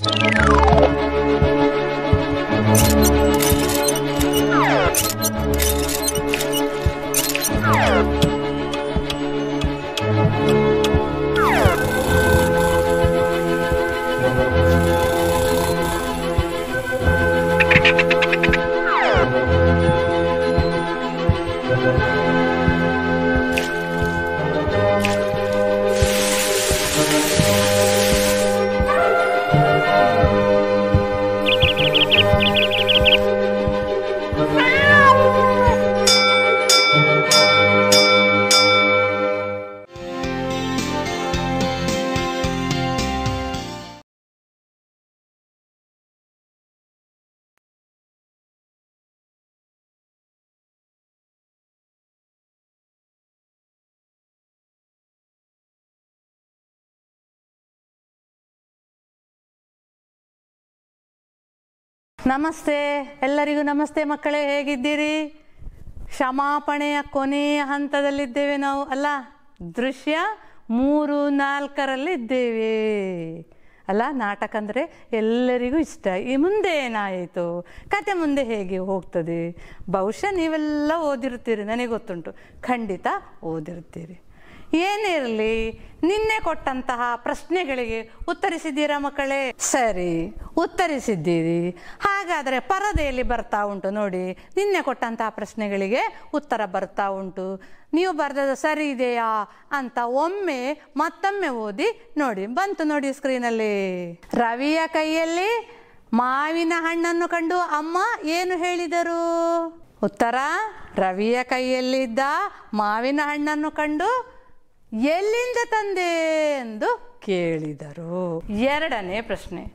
ನಮಸ್ತೆ ಎಲ್ಲರಿಗೂ ನಮಸ್ತೆ ಮಕ್ಕಳೇ ಹೇಗಿದ್ದೀರಿ ಕ್ಷಮಾಪಣೆಯ ಕೊನೆಯ ಹಂತದಲ್ಲಿದ್ದೇವೆ ನಾವು ಅಲ್ಲ ದೃಶ್ಯ ಮೂರು ನಾಲ್ಕರಲ್ಲಿದ್ದೇವೆ ಅಲ್ಲ ನಾಟಕ ಅಂದರೆ ಎಲ್ಲರಿಗೂ ಇಷ್ಟ ಈ ಮುಂದೆ ಏನಾಯಿತು ಕತೆ ಮುಂದೆ ಹೇಗೆ ಹೋಗ್ತದೆ ಬಹುಶಃ ನೀವೆಲ್ಲ ಓದಿರ್ತೀರಿ ನನಗೆ ಗೊತ್ತುಂಟು ಖಂಡಿತ ಓದಿರ್ತೀರಿ ಏನಿರಲಿ ನಿನ್ನೆ ಕೊಟ್ಟಂತಹ ಪ್ರಶ್ನೆಗಳಿಗೆ ಉತ್ತರಿಸಿದ್ದೀರಾ ಮಕ್ಕಳೇ ಸರಿ ಉತ್ತರಿಸಿದ್ದೀರಿ ಹಾಗಾದರೆ ಪರದೆಯಲ್ಲಿ ಬರ್ತಾ ಉಂಟು ನೋಡಿ ನಿನ್ನೆ ಕೊಟ್ಟಂತಹ ಪ್ರಶ್ನೆಗಳಿಗೆ ಉತ್ತರ ಬರ್ತಾ ಉಂಟು ನೀವು ಬರೆದದ್ದು ಸರಿ ಇದೆಯಾ ಅಂತ ಒಮ್ಮೆ ಮತ್ತೊಮ್ಮೆ ಓದಿ ನೋಡಿ ಬಂತು ನೋಡಿ ಸ್ಕ್ರೀನಲ್ಲಿ ರವಿಯ ಕೈಯಲ್ಲಿ ಮಾವಿನ ಹಣ್ಣನ್ನು ಕಂಡು ಅಮ್ಮ ಏನು ಹೇಳಿದರು ಉತ್ತರ ರವಿಯ ಕೈಯಲ್ಲಿದ್ದ ಮಾವಿನ ಹಣ್ಣನ್ನು ಕಂಡು ಎಲ್ಲಿಂದ ತಂದೆ ಎಂದು ಕೇಳಿದರು ಎರಡನೇ ಪ್ರಶ್ನೆ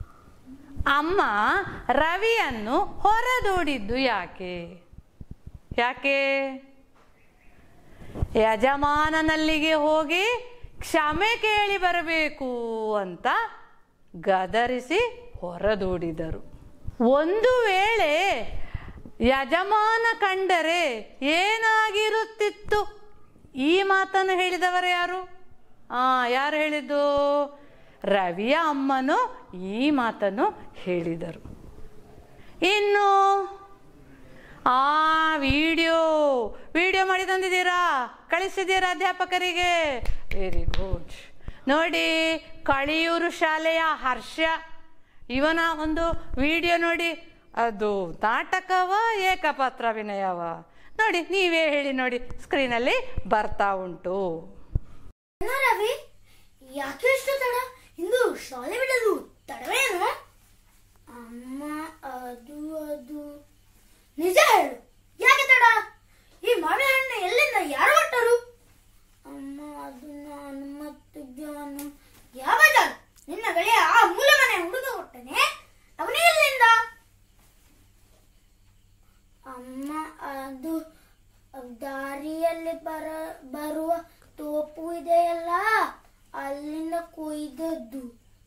ಅಮ್ಮ ರವಿಯನ್ನು ಹೊರದೂಡಿದ್ದು ಯಾಕೆ ಯಾಕೆ ಯಜಮಾನನಲ್ಲಿಗೆ ಹೋಗಿ ಕ್ಷಮೆ ಕೇಳಿ ಬರಬೇಕು ಅಂತ ಗದರಿಸಿ ಹೊರದೂಡಿದರು ಒಂದು ವೇಳೆ ಯಜಮಾನ ಕಂಡರೆ ಏನಾಗಿರುತ್ತಿತ್ತು ಈ ಮಾತನ್ನು ಹೇಳಿದವರು ಯಾರು ಆ ಯಾರು ಹೇಳಿದ್ದು ರವಿಯ ಅಮ್ಮನು ಈ ಮಾತನ್ನು ಹೇಳಿದರು ಇನ್ನು ಆ ವಿಡಿಯೋ ವಿಡಿಯೋ ಮಾಡಿ ತಂದಿದ್ದೀರಾ ಕಳಿಸಿದ್ದೀರಾ ಅಧ್ಯಾಪಕರಿಗೆ ವೆರಿ ಗುಡ್ ನೋಡಿ ಕಳಿಯೂರು ಶಾಲೆಯ ಹರ್ಷ ಇವನ ಒಂದು ವಿಡಿಯೋ ನೋಡಿ ಅದು ನಾಟಕವ ಏಕಪಾತ್ರ ಅಭಿನಯವ ನೋಡಿ ನೀವೇ ಹೇಳಿ ನೋಡಿ ಸ್ಕ್ರೀನಲ್ಲಿ ಬರ್ತಾ ಉಂಟು ಅಣ್ಣ ರವಿ ಯಾಕೆ ಇಷ್ಟು ತಡ ಇಂದು ಶಾಲೆ ಬಿಡಲು ತಡವೇನು ಅಮ್ಮ ಅದು ಅದು ನಿಜ ಹೇಳು ಯಾಕೆ ತಡ ಈ ಮಾವಿನ ಹಣ್ಣು ಎಲ್ಲಿಂದ ಯಾರು ಕೊಟ್ಟರು ಅಮ್ಮ ಅದು ನಾನು ಮತ್ತು ಜಾನು ಯಾವ ಜಾನು ನಿನ್ನ ಗೆಳೆಯ ಆ ಮೂಲ ಮನೆ ಹುಡುಗ ಕೊಟ್ಟನೆ ಅವನಿಗೆ ಎಲ್ಲಿಂದ ಅಮ್ಮ ಅದು ದಾರಿಯಲ್ಲಿ ಬರ ಬರುವ ತೋಪು ಇದೆಯಲ್ಲ ಅಲ್ಲಿಂದ ಕೊಯ್ದದ್ದು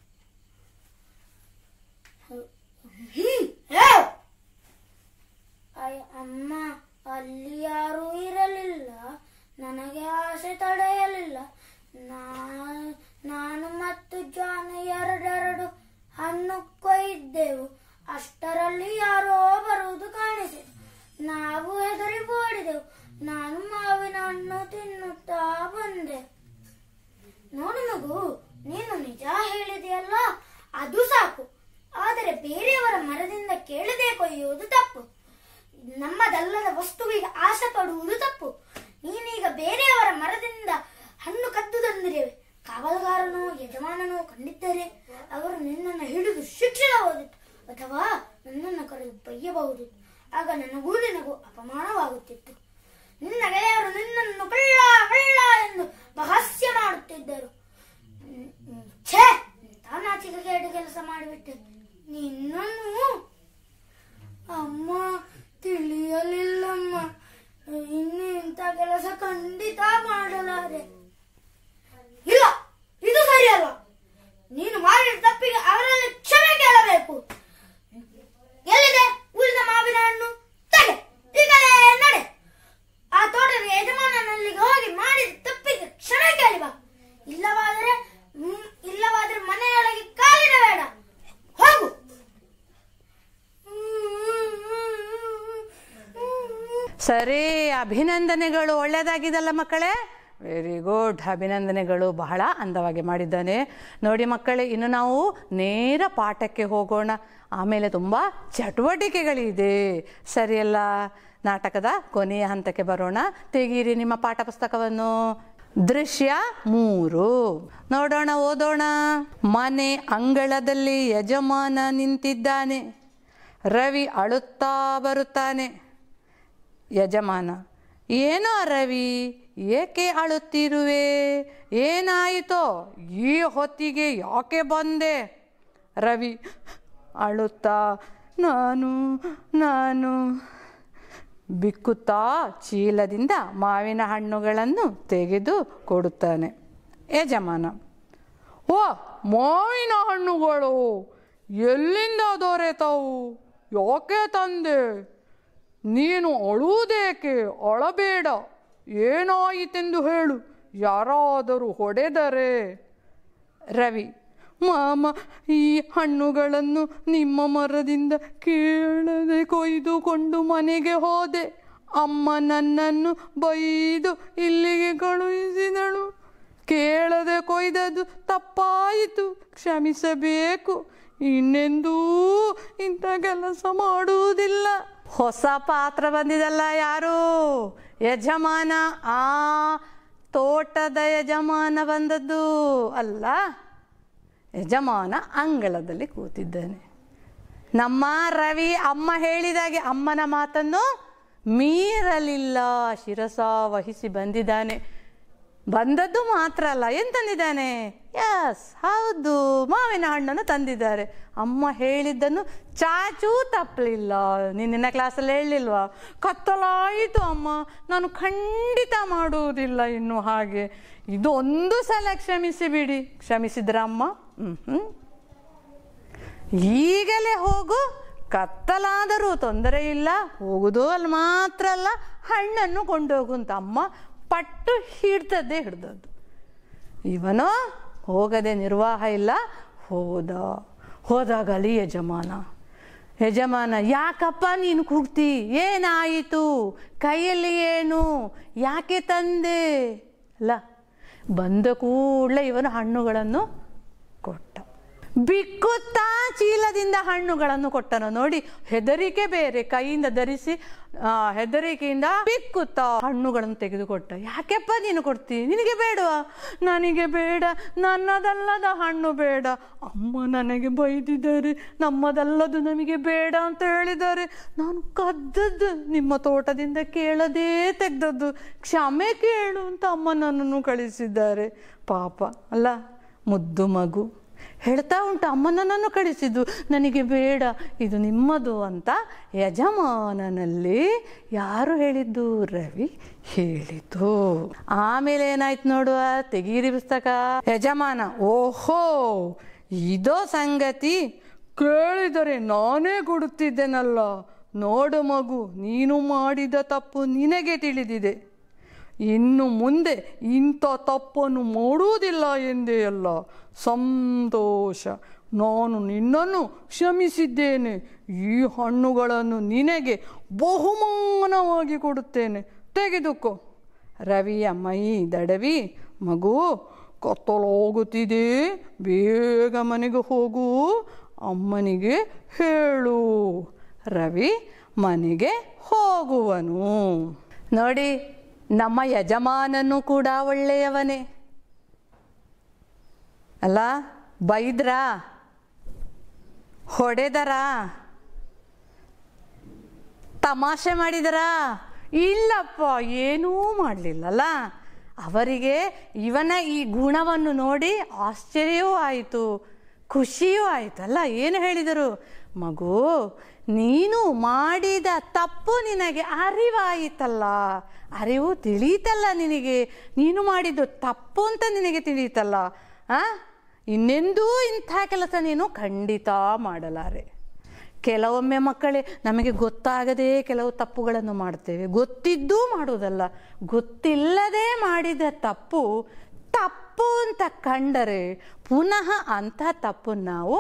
ಹ್ಮ್, ಹೇಳು. ಅಯ್ಯ, ಅಮ್ಮ ಅಲ್ಲಿ ಯಾರೂ ಇರಲಿಲ್ಲ ನನಗೆ ಆಸೆ ತಡೆಯಲಿಲ್ಲ ನಾ- ನಾನು ಮತ್ತು ಜಾನು ಎರಡೆರಡು ಹಣ್ಣು ಕೊಯ್ದೆವು ಅಷ್ಟರಲ್ಲಿ ಯಾರೋ ಬರುವುದು ಕಾಣಿಸಿತು ನಾವು ಹೆದರಿ ಓಡಿದೆವು ನಾನು ಮಾವಿನ ಹಣ್ಣು ತಿನ್ನುತ್ತಾ ಬಂದೆ ನೋಡು ಮಗು ನೀನು ನಿಜ ಹೇಳಿದೆಯಲ್ಲ ಅದು ಸಾಕು ಆದರೆ ಬೇರೆಯವರ ಮರದಿಂದ ಕೇಳದೆ ಕೊಯ್ಯುವುದು ತಪ್ಪು ನಮ್ಮದಲ್ಲದ ವಸ್ತುವಿಗೆ ಆಸೆ ಪಡುವುದು ತಪ್ಪು ನೀನೀಗ ಬೇರೆಯವರ ಮರದಿಂದ ಹಣ್ಣು ಕದ್ದು ತಂದಿರುವೆ ಕಾವಲುಗಾರನು ಯಜಮಾನನು ಕಂಡಿದ್ದರೆ ಅವರು ನಿನ್ನನ್ನು ಹಿಡಿದು ಶಿಕ್ಷಿಸಬಹುದಿತ್ತು ಅಥವಾ ನನ್ನನ್ನು ಕರೆದು ಬೈಯಬಹುದು ಆಗ ನನಗೂ ನಿನಗೂ ಅಪಮಾನವಾಗುತ್ತಿತ್ತು ನಿನ್ನ ಗೆಳೆಯರು ನಿನ್ನನ್ನು ಕಳ್ಳ ಕಳ್ಳ ಎಂದು ಬಹಾಸ್ಯ ಮಾಡುತ್ತಿದ್ದರು ಹ್ಮ್, ಹ್ಮ್, ಛೇ ತಾನಾಚಿಕೆ ಕೇಡು ಕೆಲಸ ಮಾಡಿಬಿಟ್ಟೆ ನಿನ್ನನ್ನು ಅಮ್ಮ ತಿಳಿಯಲಿಲ್ಲಮ್ಮ ಇನ್ನು ಇಂಥ ಕೆಲಸ ಖಂಡಿತ ಮಾಡಲಾರೆ ಇಲ್ಲ ಇದು ಸರಿಯಲ್ಲ ನೀನು ಮಾಡಿದ ತಪ್ಪಿಗೆ ಅವರಲ್ಲಿ ಕ್ಷಮೆ ಕೇಳಬೇಕು ಎಲ್ಲಿದೆ ಉಳಿದ ಮಾವಿನ ಹಣ್ಣು ತಗೆ ಈಗಲೇ ನಡೆ ಆ ತೋಟದ ಯಜಮಾನನಲ್ಲಿಗೆ ಹೋಗಿ ಮಾಡಿದ ತಪ್ಪಿಗೆ ಕ್ಷಮೆ ಕೇಳಿ ಬಾ ಇಲ್ಲವಾದರೆ ಹ್ಮ್, ಇಲ್ಲವಾದರೆ ಮನೆಯೊಳಗೆ ಕಾಲಿಡಬೇಡ ಸರಿ ಅಭಿನಂದನೆಗಳು ಒಳ್ಳೆಯದಾಗಿದಲ್ಲ ಮಕ್ಕಳೇ ವೆರಿ ಗುಡ್ ಅಭಿನಂದನೆಗಳು ಬಹಳ ಅಂದವಾಗಿ ಮಾಡಿದ್ದಾನೆ ನೋಡಿ ಮಕ್ಕಳೇ ಇನ್ನು ನಾವು ನೇರ ಪಾಠಕ್ಕೆ ಹೋಗೋಣ ಆಮೇಲೆ ತುಂಬ ಚಟುವಟಿಕೆಗಳಿದೆ ಸರಿಯಲ್ಲ ನಾಟಕದ ಕೊನೆಯ ಹಂತಕ್ಕೆ ಬರೋಣ ತೆಗೀರಿ ನಿಮ್ಮ ಪಾಠ ಪುಸ್ತಕವನ್ನು ದೃಶ್ಯ ಮೂರು ನೋಡೋಣ ಓದೋಣ ಮನೆ ಅಂಗಳದಲ್ಲಿ ಯಜಮಾನ ನಿಂತಿದ್ದಾನೆ ರವಿ ಅಳುತ್ತಾ ಬರುತ್ತಾನೆ ಯಜಮಾನ ಏನೋ ರವಿ ಏಕೆ ಅಳುತ್ತಿರುವೆ ಏನಾಯಿತೋ ಈ ಹೊತ್ತಿಗೆ ಯಾಕೆ ಬಂದೆ ರವಿ ಅಳುತ್ತಾ ನಾನು ನಾನು ಬಿಕ್ಕುತ್ತಾ ಚೀಲದಿಂದ ಮಾವಿನ ಹಣ್ಣುಗಳನ್ನು ತೆಗೆದು ಕೊಡುತ್ತಾನೆ ಯಜಮಾನ ಓ ಮಾವಿನ ಹಣ್ಣುಗಳು ಎಲ್ಲಿಂದ ದೊರೆತವು ಯಾಕೆ ತಂದೆ ನೀನು ಅಳುವುದೇಕೆ ಅಳಬೇಡ ಏನಾಯಿತೆಂದು ಹೇಳು ಯಾರಾದರೂ ಹೊಡೆದರೆ ರವಿ ಮಾಮ ಈ ಹಣ್ಣುಗಳನ್ನು ನಿಮ್ಮ ಮರದಿಂದ ಕೇಳದೆ ಕೊಯ್ದುಕೊಂಡು ಮನೆಗೆ ಹೋದೆ ಅಮ್ಮ ನನ್ನನ್ನು ಬೈದು ಇಲ್ಲಿಗೆ ಕಳುಹಿಸಿದಳು ಕೇಳದೆ ಕೊಯ್ದದ್ದು ತಪ್ಪಾಯಿತು ಕ್ಷಮಿಸಬೇಕು ಇನ್ನೆಂದೂ ಇಂಥ ಕೆಲಸ ಮಾಡುವುದಿಲ್ಲ ಹೊಸ ಪಾತ್ರ ಬಂದಿದಲ್ಲ ಯಾರು ಯಜಮಾನ ಆ ತೋಟದ ಯಜಮಾನ ಬಂದದ್ದು ಅಲ್ಲ ಯಜಮಾನ ಅಂಗಳದಲ್ಲಿ ಕೂತಿದ್ದಾನೆ ನಮ್ಮ ರವಿ ಅಮ್ಮ ಹೇಳಿದಾಗೆ ಅಮ್ಮನ ಮಾತನ್ನು ಮೀರಲಿಲ್ಲ ಶಿರಸ ವಹಿಸಿ ಬಂದಿದ್ದಾನೆ ಬಂದದ್ದು ಮಾತ್ರ ಅಲ್ಲ ಏನು ತಂದಿದ್ದಾನೆ ಯಸ್ ಹೌದು ಮಾವಿನ ಹಣ್ಣನ್ನು ತಂದಿದ್ದಾರೆ ಅಮ್ಮ ಹೇಳಿದ್ದನ್ನು ಚಾಚೂ ತಪ್ಪಲಿಲ್ಲ ನಿನ್ನಿನ ಕ್ಲಾಸಲ್ಲಿ ಹೇಳಲಿಲ್ವಾ ಕತ್ತಲಾಯಿತು ಅಮ್ಮ ನಾನು ಖಂಡಿತ ಮಾಡುವುದಿಲ್ಲ ಇನ್ನು ಹಾಗೆ ಇದು ಒಂದು ಸಲ ಕ್ಷಮಿಸಿ ಬಿಡಿ ಕ್ಷಮಿಸಿದ್ರ ಅಮ್ಮ ಹ್ಞೂ ಹ್ಞೂ ಈಗಲೇ ಹೋಗು ಕತ್ತಲಾದರೂ ತೊಂದರೆ ಇಲ್ಲ ಹೋಗುದು ಅಲ್ಲಿ ಮಾತ್ರ ಅಲ್ಲ ಹಣ್ಣನ್ನು ಕೊಂಡೋಗು ಅಂತ ಅಮ್ಮ ಪಟ್ಟು ಹಿಡ್ದದ್ದೇ ಹಿಡ್ದದ್ದು ಇವನು ಹೋಗದೆ ನಿರ್ವಾಹ ಇಲ್ಲ ಹೋದ ಹೋದಾಗ ಅಲ್ಲಿ ಯಜಮಾನ ಯಜಮಾನ ಯಾಕಪ್ಪ ನೀನು ಕೂಗ್ತಿ ಏನಾಯಿತು ಕೈಯಲ್ಲಿ ಏನು ಯಾಕೆ ತಂದೆ ಅಲ್ಲ ಬಂದ ಕೂಡಲೇ ಇವನು ಹಣ್ಣುಗಳನ್ನು ಕೊಟ್ಟ ಬಿಕ್ಕುತ್ತಾ ಚೀಲದಿಂದ ಹಣ್ಣುಗಳನ್ನು ಕೊಟ್ಟನು ನೋಡಿ ಹೆದರಿಕೆ ಬೇರೆ ಕೈಯಿಂದ ಧರಿಸಿ ಆ, ಹೆದರಿಕೆಯಿಂದ ಬಿಕ್ಕುತ್ತಾ ಹಣ್ಣುಗಳನ್ನು ತೆಗೆದುಕೊಟ್ಟ ಯಾಕೆಪ್ಪ ನೀನು ಕೊಡ್ತಿ ನಿನಗೆ ಬೇಡವಾ ನನಗೆ ಬೇಡ ನನ್ನದಲ್ಲದ ಹಣ್ಣು ಬೇಡ ಅಮ್ಮ ನನಗೆ ಬೈದಿದ್ದಾರೆ ನಮ್ಮದಲ್ಲದು ನಮಗೆ ಬೇಡ ಅಂತ ಹೇಳಿದ್ದಾರೆ ನಾನು ಕದ್ದದ್ದು ನಿಮ್ಮ ತೋಟದಿಂದ ಕೇಳದೇ ತೆಗ್ದದ್ದು ಕ್ಷಮೆ ಕೇಳು ಅಂತ ಅಮ್ಮ ನನ್ನನ್ನು ಕಳಿಸಿದ್ದಾರೆ ಪಾಪ ಅಲ್ಲ ಮುದ್ದು ಮಗು ಹೇಳ್ತಾ ಉಂಟು ಅಮ್ಮ ನನ್ನನ್ನು ಕಳಿಸಿದ್ದು ನನಗೆ ಬೇಡ ಇದು ನಿಮ್ಮದು ಅಂತ ಯಜಮಾನನಲ್ಲಿ ಯಾರು ಹೇಳಿದ್ದು ರವಿ ಹೇಳಿತು ಆಮೇಲೆ ಏನಾಯ್ತು ನೋಡುವ ತೆಗೀರಿ ಪುಸ್ತಕ ಯಜಮಾನ ಓಹೋ ಇದೋ ಸಂಗತಿ ಕೇಳಿದರೆ ನಾನೇ ಕೊಡುತ್ತಿದ್ದೆನಲ್ಲ ನೋಡು ಮಗು ನೀನು ಮಾಡಿದ ತಪ್ಪು ನಿನಗೆ ತಿಳಿದಿದೆ ಇನ್ನು ಮುಂದೆ ಇಂಥ ತಪ್ಪನ್ನು ಮಾಡುವುದಿಲ್ಲ ಎಂದೇ ಅಲ್ಲ ಸಂತೋಷ ನಾನು ನಿನ್ನನ್ನು ಕ್ಷಮಿಸಿದ್ದೇನೆ ಈ ಹಣ್ಣುಗಳನ್ನು ನಿನಗೆ ಬಹುಮಾನವಾಗಿ ಕೊಡುತ್ತೇನೆ ತೆಗೆದುಕೋ ರವಿಯ ಮೈ ದಡವಿ ಮಗು ಕತ್ತಲಾಗುತ್ತಿದೆ ಬೇಗ ಮನೆಗೆ ಹೋಗು ಅಮ್ಮನಿಗೆ ಹೇಳು ರವಿ ಮನೆಗೆ ಹೋಗುವನು ನೋಡಿ ನಮ್ಮ ಯಜಮಾನನು ಕೂಡ ಒಳ್ಳೆಯವನೇ ಅಲ್ಲ ಬೈದ್ರಾ ಹೊಡೆದರಾ ತಮಾಷೆ ಮಾಡಿದರಾ ಇಲ್ಲಪ್ಪ ಏನೂ ಮಾಡಲಿಲ್ಲಲ್ಲ ಅವರಿಗೆ ಇವನ ಈ ಗುಣವನ್ನು ನೋಡಿ ಆಶ್ಚರ್ಯವೂ ಆಯಿತು ಖುಷಿಯೂ ಆಯಿತಲ್ಲ ಏನು ಹೇಳಿದರು ಮಗು ನೀನು ಮಾಡಿದ ತಪ್ಪು ನಿನಗೆ ಅರಿವಾಯಿತಲ್ಲ ಅರಿವು ತಿಳಿಯಿತಲ್ಲ ನಿನಗೆ ನೀನು ಮಾಡಿದ್ದು ತಪ್ಪು ಅಂತ ನಿನಗೆ ತಿಳಿಯಿತಲ್ಲ ಆ ಇನ್ನೆಂದೂ ಇಂಥ ಕೆಲಸ ನೀನು ಖಂಡಿತ ಮಾಡಲಾರೆ ಕೆಲವೊಮ್ಮೆ ಮಕ್ಕಳೇ ನಮಗೆ ಗೊತ್ತಾಗದೇ ಕೆಲವು ತಪ್ಪುಗಳನ್ನು ಮಾಡ್ತೇವೆ ಗೊತ್ತಿದ್ದೂ ಮಾಡುವುದಲ್ಲ ಗೊತ್ತಿಲ್ಲದೆ ಮಾಡಿದ ತಪ್ಪು ತಪ್ಪು ಅಂತ ಕಂಡರೆ ಪುನಃ ಅಂಥ ತಪ್ಪು ನಾವು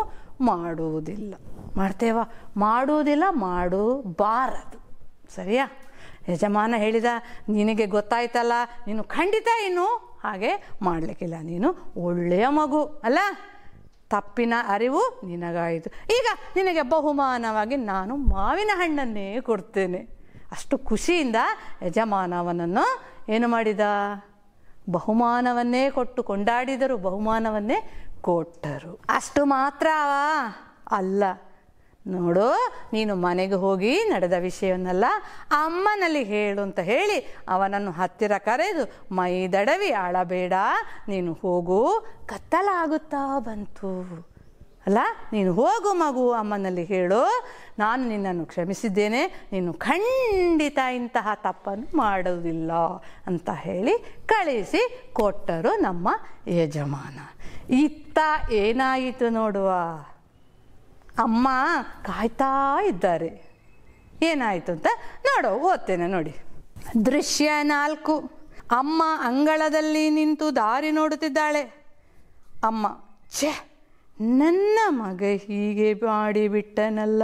ಮಾಡುವುದಿಲ್ಲ ಮಾಡ್ತೇವಾ ಮಾಡುವುದಿಲ್ಲ ಮಾಡಬಾರದು ಸರಿಯಾ ಯಜಮಾನ ಹೇಳಿದ ನಿನಗೆ ಗೊತ್ತಾಯ್ತಲ್ಲ ನೀನು ಖಂಡಿತ ಇನ್ನು ಹಾಗೆ ಮಾಡಲಿಕ್ಕಿಲ್ಲ ನೀನು ಒಳ್ಳೆಯ ಮಗು ಅಲ್ಲ ತಪ್ಪಿನ ಅರಿವು ನಿನಗಾಯಿತು ಈಗ ನಿನಗೆ ಬಹುಮಾನವಾಗಿ ನಾನು ಮಾವಿನ ಹಣ್ಣನ್ನೇ ಕೊಡ್ತೇನೆ ಅಷ್ಟು ಖುಷಿಯಿಂದ ಯಜಮಾನ ಅವನನ್ನು ಏನು ಮಾಡಿದ ಬಹುಮಾನವನ್ನೇ ಕೊಟ್ಟು ಕೊಂಡಾಡಿದರು ಬಹುಮಾನವನ್ನೇ ಕೊಟ್ಟರು ಅಷ್ಟು ಮಾತ್ರ ಅಲ್ಲ ನೋಡು ನೀನು ಮನೆಗೆ ಹೋಗಿ ನಡೆದ ವಿಷಯವನ್ನೆಲ್ಲ ಅಮ್ಮನಲ್ಲಿ ಹೇಳು ಅಂತ ಹೇಳಿ ಅವನನ್ನು ಹತ್ತಿರ ಕರೆದು ಮೈ ದಡವಿ ಅಳಬೇಡ ನೀನು ಹೋಗು ಕತ್ತಲಾಗುತ್ತಾ ಬಂತು ಅಲ್ಲ ನೀನು ಹೋಗು ಮಗು ಅಮ್ಮನಲ್ಲಿ ಹೇಳು ನಾನು ನಿನ್ನನ್ನು ಕ್ಷಮಿಸಿದ್ದೇನೆ ನೀನು ಖಂಡಿತ ಇಂತಹ ತಪ್ಪನ್ನು ಮಾಡುವುದಿಲ್ಲ ಅಂತ ಹೇಳಿ ಕಳಿಸಿ ಕೊಟ್ಟರು ನಮ್ಮ ಯಜಮಾನ ಇತ್ತ ಏನಾಯಿತು ನೋಡುವ ಅಮ್ಮ ಕಾಯ್ತಾ ಇದ್ದಾರೆ ಏನಾಯಿತು ಅಂತ ನೋಡು ಓದ್ತೇನೆ ನೋಡಿ ದೃಶ್ಯ ನಾಲ್ಕು ಅಮ್ಮ ಅಂಗಳದಲ್ಲಿ ನಿಂತು ದಾರಿ ನೋಡುತ್ತಿದ್ದಾಳೆ ಅಮ್ಮ ಛೆ ನನ್ನ ಮಗ ಹೀಗೆ ಮಾಡಿಬಿಟ್ಟನಲ್ಲ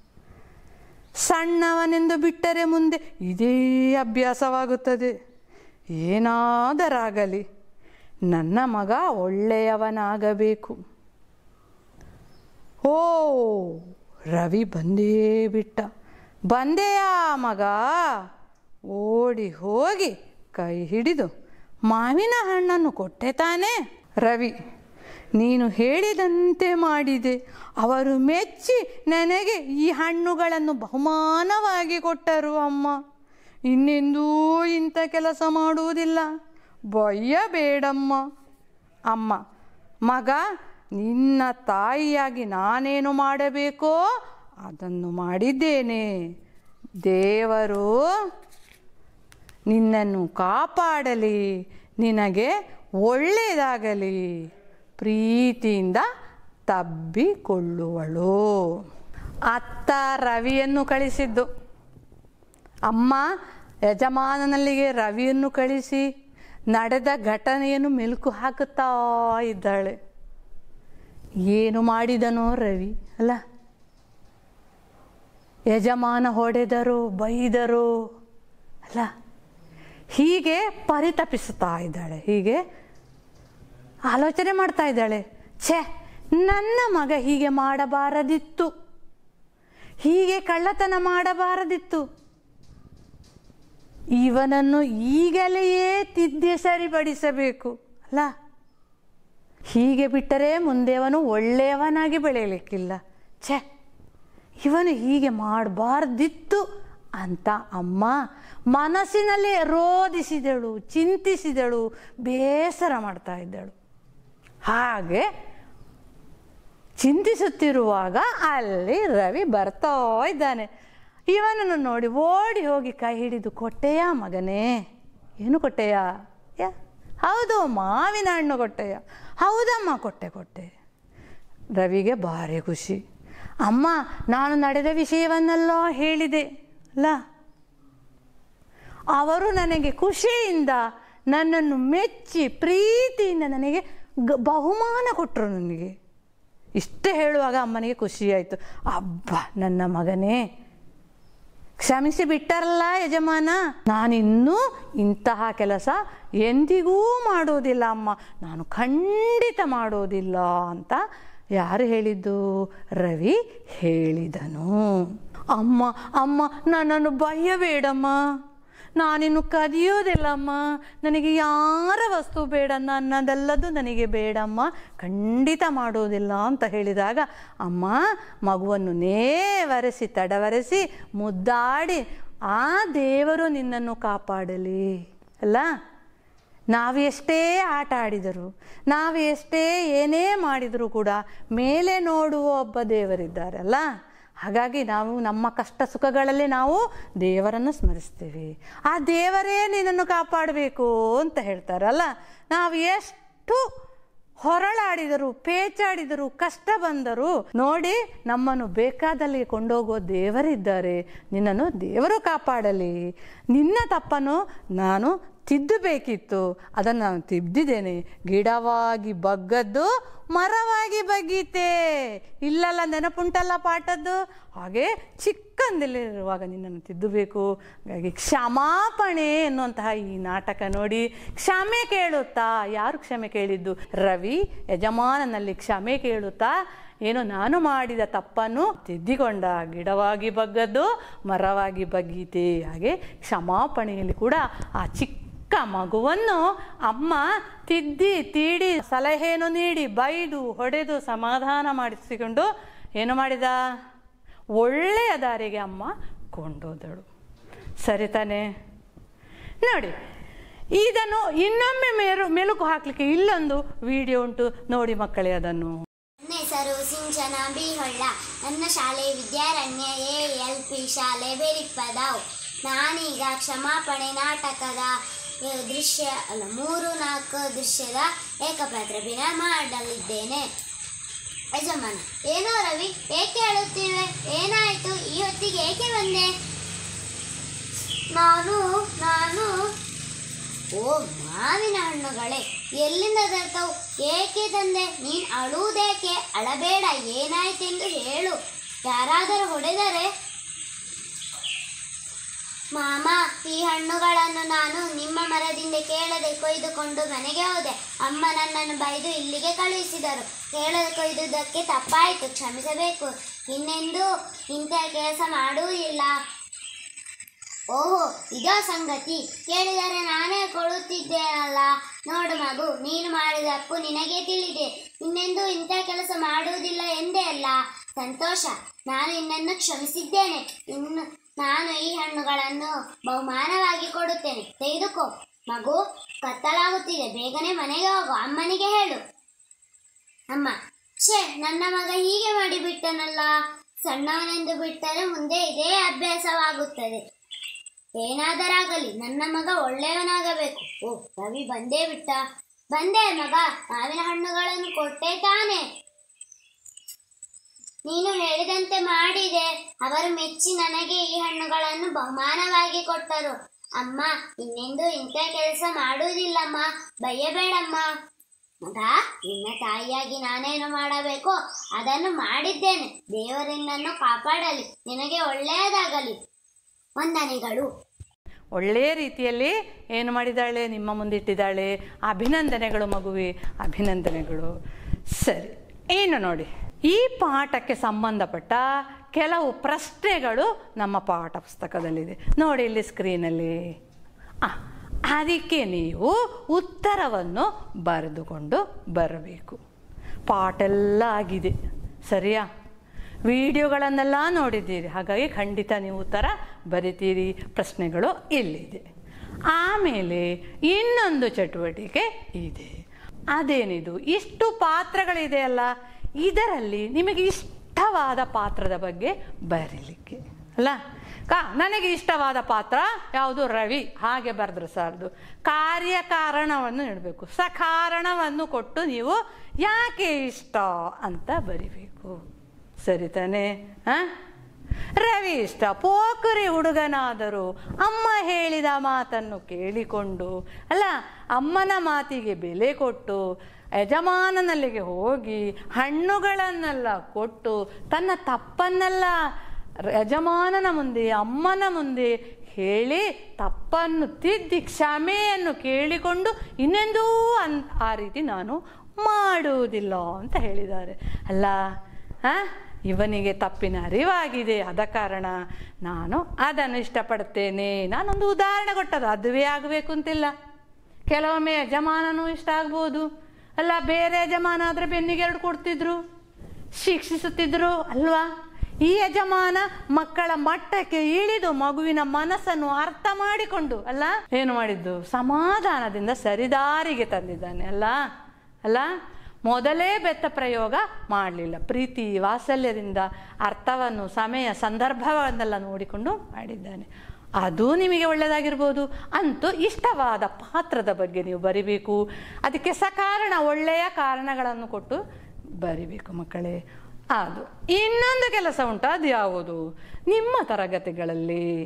ಸಣ್ಣವನೆಂದು ಬಿಟ್ಟರೆ ಮುಂದೆ ಇದೇ ಅಭ್ಯಾಸವಾಗುತ್ತದೆ ಏನಾದರಾಗಲಿ ನನ್ನ ಮಗ ಒಳ್ಳೆಯವನಾಗಬೇಕು ಓ ರವಿ ಬಂದೇ ಬಿಟ್ಟ ಬಂದೆಯಾ ಮಗ ಓಡಿ ಹೋಗಿ ಕೈ ಹಿಡಿದು ಮಾವಿನ ಹಣ್ಣನ್ನು ಕೊಟ್ಟೆ ತಾನೇ ರವಿ ನೀನು ಹೇಳಿದಂತೆ ಮಾಡಿದೆ ಅವರು ಮೆಚ್ಚಿ ನನಗೆ ಈ ಹಣ್ಣುಗಳನ್ನು ಬಹುಮಾನವಾಗಿ ಕೊಟ್ಟರು ಅಮ್ಮ ಇನ್ನೆಂದೂ ಇಂಥ ಕೆಲಸ ಮಾಡುವುದಿಲ್ಲ ಬಯ್ಯಬೇಡಮ್ಮ ಅಮ್ಮ ಮಗ ನಿನ್ನ ತಾಯಿಯಾಗಿ ನಾನೇನು ಮಾಡಬೇಕೋ ಅದನ್ನು ಮಾಡಿದ್ದೇನೆ ದೇವರು ನಿನ್ನನ್ನು ಕಾಪಾಡಲಿ ನಿನಗೆ ಒಳ್ಳೆಯದಾಗಲಿ ಪ್ರೀತಿಯಿಂದ ತಬ್ಬಿಕೊಳ್ಳುವಳು ಅತ್ತ ರವಿಯನ್ನು ಕಳಿಸಿದ್ದು ಅಮ್ಮ ಯಜಮಾನನಲ್ಲಿಗೆ ರವಿಯನ್ನು ಕಳಿಸಿ ನಡೆದ ಘಟನೆಯನ್ನು ಮೆಲುಕು ಹಾಕುತ್ತಾ ಇದ್ದಾಳೆ ಏನು ಮಾಡಿದನೋ ರವಿ ಅಲ್ಲ ಯಜಮಾನ ಹೊಡೆದರು ಬೈದರು ಅಲ್ಲ ಹೀಗೆ ಪರಿತಪಿಸುತ್ತಾ ಇದ್ದಾಳೆ ಹೀಗೆ ಆಲೋಚನೆ ಮಾಡ್ತಾ ಇದ್ದಾಳೆ ಛೇ ನನ್ನ ಮಗ ಹೀಗೆ ಮಾಡಬಾರದಿತ್ತು ಹೀಗೆ ಕಳ್ಳತನ ಮಾಡಬಾರದಿತ್ತು ಇವನನ್ನು ಈಗಲೆಯೇ ತಿದ್ದಿ ಸರಿಪಡಿಸಬೇಕು ಅಲ್ಲ ಹೀಗೆ ಬಿಟ್ಟರೆ ಮುಂದೆ ಅವನು ಒಳ್ಳೆಯವನಾಗಿ ಬೆಳೆಯಲಿಕ್ಕಿಲ್ಲ ಛೇ ಇವನು ಹೀಗೆ ಮಾಡಬಾರ್ದಿತ್ತು ಅಂತ ಅಮ್ಮ ಮನಸ್ಸಿನಲ್ಲಿ ರೋಧಿಸಿದಳು ಚಿಂತಿಸಿದಳು ಬೇಸರ ಮಾಡ್ತಾ ಇದ್ದಳು ಹಾಗೆ ಚಿಂತಿಸುತ್ತಿರುವಾಗ ಅಲ್ಲಿ ರವಿ ಬರ್ತಾ ಇದ್ದಾನೆ ಇವನನ್ನು ನೋಡಿ ಓಡಿ ಹೋಗಿ ಕೈ ಹಿಡಿದು ಕೊಟ್ಟೆಯಾ ಮಗನೇ ಏನು ಕೊಟ್ಟೆಯಾ ಯಾ ಹೌದು ಮಾವಿನ ಹಣ್ಣು ಕೊಟ್ಟೆಯ ಹೌದಮ್ಮ ಕೊಟ್ಟೆ ಕೊಟ್ಟೆ ರವಿಗೆ ಭಾರಿ ಖುಷಿ ಅಮ್ಮ ನಾನು ನಡೆದ ವಿಷಯವನ್ನೆಲ್ಲ ಹೇಳಿದೆ ಅಲ್ಲ ಅವರು ನನಗೆ ಖುಷಿಯಿಂದ ನನ್ನನ್ನು ಮೆಚ್ಚಿ ಪ್ರೀತಿಯಿಂದ ನನಗೆ ಗ ಬಹುಮಾನ ಕೊಟ್ಟರು ನನಗೆ ಇಷ್ಟು ಹೇಳುವಾಗ ಅಮ್ಮನಿಗೆ ಖುಷಿಯಾಯಿತು ಅಬ್ಬ ನನ್ನ ಮಗನೇ ಕ್ಷಮಿಸಿ ಬಿಟ್ಟರಲ್ಲ ಯಜಮಾನ ನಾನಿನ್ನೂ ಇಂತಹ ಕೆಲಸ ಎಂದಿಗೂ ಮಾಡೋದಿಲ್ಲ ಅಮ್ಮ ನಾನು ಖಂಡಿತ ಮಾಡೋದಿಲ್ಲ ಅಂತ ಯಾರು ಹೇಳಿದ್ದು ರವಿ ಹೇಳಿದನು ಅಮ್ಮ ಅಮ್ಮ ನನ್ನನ್ನು ಬಯ್ಯಬೇಡಮ್ಮ ನಾನಿನ್ನು ಕದಿಯೋದಿಲ್ಲಮ್ಮ ನನಗೆ ಯಾರ ವಸ್ತು ಬೇಡ ನನ್ನದೆಲ್ಲದು ನನಗೆ ಬೇಡಮ್ಮ ಖಂಡಿತ ಮಾಡೋದಿಲ್ಲ ಅಂತ ಹೇಳಿದಾಗ ಅಮ್ಮ ಮಗುವನ್ನು ನೇವರೆಸಿ ತಡವರೆಸಿ ಮುದ್ದಾಡಿ ಆ ದೇವರು ನಿನ್ನನ್ನು ಕಾಪಾಡಲಿ ಅಲ್ಲ ನಾವು ಎಷ್ಟೇ ಆಟ ಆಡಿದರು ನಾವು ಎಷ್ಟೇ ಏನೇ ಮಾಡಿದರೂ ಕೂಡ ಮೇಲೆ ನೋಡುವ ಒಬ್ಬ ದೇವರಿದ್ದಾರೆ ಅಲ್ಲ ಹಾಗಾಗಿ ನಾವು ನಮ್ಮ ಕಷ್ಟ ಸುಖಗಳಲ್ಲಿ ನಾವು ದೇವರನ್ನು ಸ್ಮರಿಸ್ತೇವೆ ಆ ದೇವರೇ ನಿನ್ನನ್ನು ಕಾಪಾಡಬೇಕು ಅಂತ ಹೇಳ್ತಾರಲ್ಲ ನಾವು ಎಷ್ಟು ಹೊರಳಾಡಿದರು ಪೇಚಾಡಿದರು ಕಷ್ಟ ಬಂದರು ನೋಡಿ ನಮ್ಮನ್ನು ಬೇಕಾದಲ್ಲಿ ಕೊಂಡೋಗೋ ದೇವರಿದ್ದಾರೆ ನಿನ್ನನ್ನು ದೇವರು ಕಾಪಾಡಲಿ ನಿನ್ನ ತಪ್ಪನ್ನು ನಾನು ತಿದ್ದಬೇಕಿತ್ತು ಅದನ್ನು ನಾನು ತಿದ್ದಿದ್ದೇನೆ ಗಿಡವಾಗಿ ಬಗ್ಗದ್ದು ಮರವಾಗಿ ಬಗ್ಗೀತೆ ಇಲ್ಲಲ್ಲ ನೆನಪುಂಟಲ್ಲ ಪಾಠದ್ದು ಹಾಗೆ ಚಿಕ್ಕಂದಲ್ಲಿರುವಾಗ ನಿನ್ನನ್ನು ತಿದ್ದಬೇಕು ಹಾಗಾಗಿ ಕ್ಷಮಾಪಣೆ ಎನ್ನುವಂತಹ ಈ ನಾಟಕ ನೋಡಿ ಕ್ಷಮೆ ಕೇಳುತ್ತಾ ಯಾರು ಕ್ಷಮೆ ಕೇಳಿದ್ದು ರವಿ ಯಜಮಾನನಲ್ಲಿ ಕ್ಷಮೆ ಕೇಳುತ್ತಾ ಏನೋ ನಾನು ಮಾಡಿದ ತಪ್ಪನ್ನು ತಿದ್ದಿಕೊಂಡ ಗಿಡವಾಗಿ ಬಗ್ಗದ್ದು ಮರವಾಗಿ ಬಗ್ಗೀತೆ ಹಾಗೆ ಕ್ಷಮಾಪಣೆಯಲ್ಲಿ ಕೂಡ ಆ ಚಿಕ್ಕ ಮಗುವನ್ನು ಅಮ್ಮ ತಿದ್ದಿ ತೀಡಿ ಸಲಹೆಯನ್ನು ನೀಡಿ ಬೈದು ಹೊಡೆದು ಸಮಾಧಾನ ಮಾಡಿಸಿಕೊಂಡು ಏನು ಮಾಡಿದ ಒಳ್ಳೆಯ ದಾರಿಗೆ ಅಮ್ಮ ಕೊಂಡೋದಳು ಸರಿ ತಾನೇ ನೋಡಿ ಇದನ್ನು ಇನ್ನೊಮ್ಮೆ ಮೇರು ಮೆಲುಕು ಹಾಕಲಿಕ್ಕೆ ಇಲ್ಲೊಂದು ವಿಡಿಯೋ ಉಂಟು ನೋಡಿ ಮಕ್ಕಳೇ ಅದನ್ನು ನನ್ನ ಹೆಸರು ಸಿಂಚನ ಬಿ ಹೊಳ್ಳ ನನ್ನ ಶಾಲೆ ವಿದ್ಯಾರಣ್ಯ ಎ ಎಲ್ ಪಿ ಶಾಲೆ ಬೇರಿಪ್ಪದಾವ್ ನಾನೀಗ ಕ್ಷಮಾಪಣೆ ನಾಟಕದ ಆ, ದೃಶ್ಯ ಅಲ್ಲ ಮೂರು ನಾಲ್ಕು ದೃಶ್ಯದ ಏಕಪಾತ್ರ ಅಭಿನಯ ಮಾಡಲಿದ್ದೇನೆ ಯಜಮಾನ ಏನೋ ರವಿ ಏಕೆ ಹೇಳುತ್ತಿವೆ ಏನಾಯಿತು ಈ ಹೊತ್ತಿಗೆ ಏಕೆ ಬಂದೆ ನಾನು ನಾನು ಓ ಮಾವಿನ ಹಣ್ಣುಗಳೇ ಎಲ್ಲಿಂದ ತರ್ತವು ಏಕೆ ತಂದೆ ನೀನ್ ಅಳುವುದೇಕೆ ಅಳಬೇಡ ಏನಾಯ್ತೆಂದು ಹೇಳು ಯಾರಾದರೂ ಹೊಡೆದರೆ ಮಾಮ ಈ ಹಣ್ಣುಗಳನ್ನು ನಾನು ನಿಮ್ಮ ಮರದಿಂದ ಕೇಳದೆ ಕೊಯ್ದುಕೊಂಡು ಮನೆಗೆ ಹೋದೆ ಅಮ್ಮ ನನ್ನನ್ನು ಬೈದು ಇಲ್ಲಿಗೆ ಕಳುಹಿಸಿದರು ಕೇಳದೆ ಕೊಯ್ದುದಕ್ಕೆ ತಪ್ಪಾಯಿತು ಕ್ಷಮಿಸಬೇಕು ಇನ್ನೆಂದೂ ಇಂಥ ಕೆಲಸ ಮಾಡುವುದಿಲ್ಲ ಓಹೋ ಇದೋ ಸಂಗತಿ ಕೇಳಿದರೆ ನಾನೇ ಕೊಡುತ್ತಿದ್ದೇನಲ್ಲ ನೋಡು ಮಗು ನೀನು ಮಾಡಿದ ತಪ್ಪು ನಿನಗೆ ತಿಳಿದೆ ಇನ್ನೆಂದೂ ಇಂಥ ಕೆಲಸ ಮಾಡುವುದಿಲ್ಲ ಎಂದೇ ಅಲ್ಲ ಸಂತೋಷ ನಾನು ನಿನ್ನನ್ನು ಕ್ಷಮಿಸಿದ್ದೇನೆ ಇನ್ನು ನಾನು ಈ ಹಣ್ಣುಗಳನ್ನು ಬಹುಮಾನವಾಗಿ ಕೊಡುತ್ತೇನೆ ತೆಗೆದುಕೋ ಮಗು ಕತ್ತಲಾಗುತ್ತಿದೆ ಬೇಗನೆ ಮನೆಗೆ ಹೋಗು ಅಮ್ಮನಿಗೆ ಹೇಳು ಅಮ್ಮ ಛೇ ನನ್ನ ಮಗ ಹೀಗೆ ಮಾಡಿಬಿಟ್ಟನಲ್ಲ ಸಣ್ಣವನೆಂದು ಬಿಟ್ಟರೆ ಮುಂದೆ ಇದೇ ಅಭ್ಯಾಸವಾಗುತ್ತದೆ ಏನಾದರಾಗಲಿ ನನ್ನ ಮಗ ಒಳ್ಳೆಯವನಾಗಬೇಕು ಓ ರವಿ ಬಂದೇ ಬಿಟ್ಟ ಬಂದೆ ಮಗ ಮಾವಿನ ಹಣ್ಣುಗಳನ್ನು ಕೊಟ್ಟೆ ತಾನೆ ನೀನು ಹೇಳಿದಂತೆ ಮಾಡಿದೆ ಅವರು ಮೆಚ್ಚಿ ನನಗೆ ಈ ಹಣ್ಣುಗಳನ್ನು ಬಹುಮಾನವಾಗಿ ಕೊಟ್ಟರು ಅಮ್ಮ ಇನ್ನೆಂದು ಇಂಥ ಕೆಲಸ ಮಾಡುವುದಿಲ್ಲಮ್ಮ ಬಯ್ಯಬೇಡಮ್ಮ ಮಗ ನಿನ್ನ ತಾಯಿಯಾಗಿ ನಾನೇನು ಮಾಡಬೇಕೋ ಅದನ್ನು ಮಾಡಿದ್ದೇನೆ ದೇವರಿನ್ನನ್ನು ಕಾಪಾಡಲಿ ನಿನಗೆ ಒಳ್ಳೆಯದಾಗಲಿ ವಂದನೆಗಳು ಒಳ್ಳೆಯ ರೀತಿಯಲ್ಲಿ ಏನು ಮಾಡಿದ್ದಾಳೆ ನಿಮ್ಮ ಮುಂದಿಟ್ಟಿದ್ದಾಳೆ ಅಭಿನಂದನೆಗಳು ಮಗುವೆ ಅಭಿನಂದನೆಗಳು ಸರಿ ಏನು ನೋಡಿ ಈ ಪಾಠಕ್ಕೆ ಸಂಬಂಧಪಟ್ಟ ಕೆಲವು ಪ್ರಶ್ನೆಗಳು ನಮ್ಮ ಪಾಠ ಪುಸ್ತಕದಲ್ಲಿದೆ ನೋಡಿ ಇಲ್ಲಿ ಸ್ಕ್ರೀನಲ್ಲಿ ಆ, ಅದಕ್ಕೆ ನೀವು ಉತ್ತರವನ್ನು ಬರೆದುಕೊಂಡು ಬರಬೇಕು ಪಾಠ ಎಲ್ಲ ಆಗಿದೆ ಸರಿಯಾ ವಿಡಿಯೋಗಳನ್ನೆಲ್ಲ ನೋಡಿದ್ದೀರಿ ಹಾಗಾಗಿ ಖಂಡಿತ ನೀವು ಉತ್ತರ ಬರಿತೀರಿ ಪ್ರಶ್ನೆಗಳು ಇಲ್ಲಿದೆ ಆಮೇಲೆ ಇನ್ನೊಂದು ಚಟುವಟಿಕೆ ಇದೆ ಅದೇನಿದು ಇಷ್ಟು ಪಾತ್ರಗಳಿದೆಯಲ್ಲ ಇದರಲ್ಲಿ ನಿಮಗೆ ಇಷ್ಟವಾದ ಪಾತ್ರದ ಬಗ್ಗೆ ಬರೀಲಿಕ್ಕೆ ಅಲ್ಲ ಕಾ ನನಗೆ ಇಷ್ಟವಾದ ಪಾತ್ರ ಯಾವುದು ರವಿ ಹಾಗೆ ಬರೆದ್ರೆ ಸಾರ್ದು ಕಾರ್ಯಕಾರಣವನ್ನು ನೀಡಬೇಕು ಸಕಾರಣವನ್ನು ಕೊಟ್ಟು ನೀವು ಯಾಕೆ ಇಷ್ಟ ಅಂತ ಬರಿಬೇಕು ಸರಿ ತಾನೇ ಆ? ರವಿ ಇಷ್ಟ ಪೋಖರಿ ಹುಡುಗನಾದರೂ ಅಮ್ಮ ಹೇಳಿದ ಮಾತನ್ನು ಕೇಳಿಕೊಂಡು ಅಲ್ಲ ಅಮ್ಮನ ಮಾತಿಗೆ ಬೆಲೆ ಕೊಟ್ಟು ಯಜಮಾನನಲ್ಲಿಗೆ ಹೋಗಿ ಹಣ್ಣುಗಳನ್ನೆಲ್ಲ ಕೊಟ್ಟು ತನ್ನ ತಪ್ಪನ್ನೆಲ್ಲ ಯಜಮಾನನ ಮುಂದೆ ಅಮ್ಮನ ಮುಂದೆ ಹೇಳಿ ತಪ್ಪನ್ನು ತಿದ್ದಿ ಕ್ಷಮೆಯನ್ನು ಕೇಳಿಕೊಂಡು ಇನ್ನೆಂದೂ ಅನ್ ಆ ರೀತಿ ನಾನು ಮಾಡುವುದಿಲ್ಲ ಅಂತ ಹೇಳಿದ್ದಾರೆ ಅಲ್ಲ ಆ? ಇವನಿಗೆ ತಪ್ಪಿನ ಅರಿವಾಗಿದೆ ಆದ ಕಾರಣ ನಾನು ಅದನ್ನು ಇಷ್ಟಪಡ್ತೇನೆ ನಾನೊಂದು ಉದಾಹರಣೆ ಕೊಟ್ಟದ್ದು ಅದುವೇ ಆಗಬೇಕು ಅಂತಿಲ್ಲ ಕೆಲವೊಮ್ಮೆ ಯಜಮಾನನೂ ಇಷ್ಟ ಆಗ್ಬೋದು ಅಲ್ಲ ಬೇರೆ ಯಜಮಾನ ಆದರೆ ಬೆನ್ನಿಗೆ ಎರಡು ಕೊಡ್ತಿದ್ರು ಶಿಕ್ಷಿಸುತ್ತಿದ್ರು ಅಲ್ವಾ ಈ ಯಜಮಾನ ಮಕ್ಕಳ ಮಟ್ಟಕ್ಕೆ ಇಳಿದು ಮಗುವಿನ ಮನಸ್ಸನ್ನು ಅರ್ಥ ಮಾಡಿಕೊಂಡು ಅಲ್ಲ ಏನು ಮಾಡಿದ್ದು ಸಮಾಧಾನದಿಂದ ಸರಿದಾರಿಗೆ ತಂದಿದ್ದಾನೆ ಅಲ್ಲ ಅಲ್ಲ ಮೊದಲೇ ಬೆತ್ತ ಪ್ರಯೋಗ ಮಾಡಲಿಲ್ಲ ಪ್ರೀತಿ ವಾತ್ಸಲ್ಯದಿಂದ ಅರ್ಥವನ್ನು ಸಮಯ ಸಂದರ್ಭವನ್ನೆಲ್ಲ ನೋಡಿಕೊಂಡು ಮಾಡಿದ್ದಾನೆ ಅದು ನಿಮಗೆ ಒಳ್ಳೆಯದಾಗಿರ್ಬೋದು ಅಂತೂ ಇಷ್ಟವಾದ ಪಾತ್ರದ ಬಗ್ಗೆ ನೀವು ಬರಿಬೇಕು ಅದಕ್ಕೆ ಸಕಾರಣ ಒಳ್ಳೆಯ ಕಾರಣಗಳನ್ನು ಕೊಟ್ಟು ಬರಿಬೇಕು ಮಕ್ಕಳೇ ಅದು ಇನ್ನೊಂದು ಕೆಲಸ ಉಂಟು ಅದು ಯಾವುದು ನಿಮ್ಮ ತರಗತಿಗಳಲ್ಲಿ